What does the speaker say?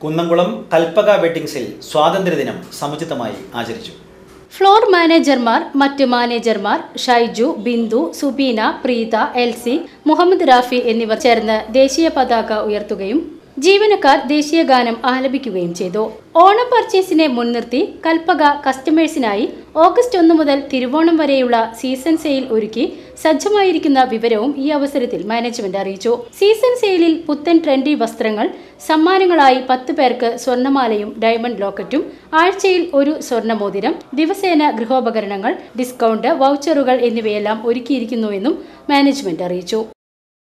കുന്നംകുളം കൽപ്പക വെഡിങ്സിൽ സ്വാതന്ത്ര്യദിനം സമുചിതമായി ആചരിച്ചു floor managers മറ്റ് മാനേജർമാർ ഷൈജു ബിന്ദു സുബീന പ്രീത എൽസി മുഹമ്മദ് റാഫി എന്നിവർ ചേർന്ന് ദേശീയ പതാക ഉയർത്തുകയും ജീവനക്കാർ ദേശീയ ഗാനം ആലപിക്കുകയും ചെയ്തു ഓണം പർച്ചേസിനെ മുൻനിർത്തി കൽപ്പക കസ്റ്റമേഴ്സിനായി ഓഗസ്റ്റ് ഒന്ന് മുതൽ തിരുവോണം വരെയുള്ള സീസൺ സെയിൽ ഒരുക്കി സജ്ജമായിരിക്കുന്ന വിവരവും ഈ അവസരത്തിൽ മാനേജ്മെന്റ് അറിയിച്ചു സീസൺ സെയിലിൽ പുത്തൻ ട്രെൻഡി വസ്ത്രങ്ങൾ സമ്മാനങ്ങളായി പത്ത് പേർക്ക് സ്വർണ്ണമാലയും ഡയമണ്ട് ലോക്കറ്റും ആഴ്ചയിൽ ഒരു സ്വർണ്ണമോതിരം ദിവസേന ഗൃഹോപകരണങ്ങൾ ഡിസ്കൗണ്ട് വൗച്ചറുകൾ എന്നിവയെല്ലാം ഒരുക്കിയിരിക്കുന്നുവെന്നും മാനേജ്മെന്റ് അറിയിച്ചു